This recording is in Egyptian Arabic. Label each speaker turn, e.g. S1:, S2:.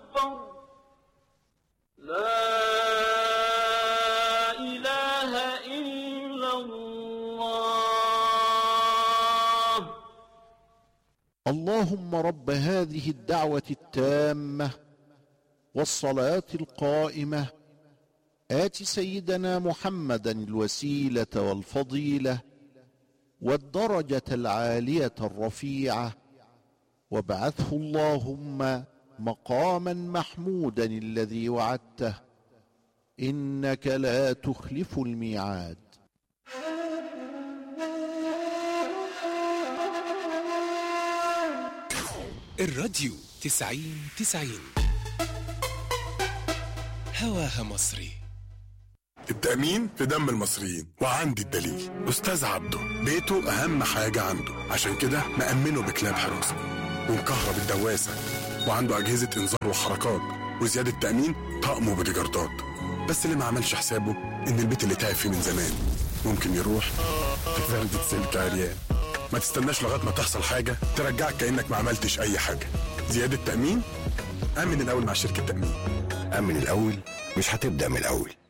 S1: أكبر لا إله إلا الله
S2: اللهم رب هذه الدعوه التامه والصلاه القائمه ات سيدنا محمدا الوسيله والفضيله والدرجه العاليه الرفيعه وابعثه اللهم مقاما محمودا الذي وعدته انك لا تخلف الميعاد
S3: الراديو تسعين تسعين هواها مصري
S4: التأمين في دم المصريين وعندي الدليل أستاذ عبده بيته أهم حاجة عنده عشان كده مأمنه بكلاب حراسة ومكهرب الدواسة وعنده أجهزة إنذار وحركات وزيادة تأمين طقم وبوديجاردات بس اللي ما عملش حسابه إن البيت اللي تعب فيه من زمان ممكن يروح في فردة سلك عريان ما تستناش لغاية ما تحصل حاجة ترجعك كأنك ما عملتش أي حاجة زيادة تأمين أمن الأول مع شركة تأمين
S5: أمن الأول مش هتبدأ من الأول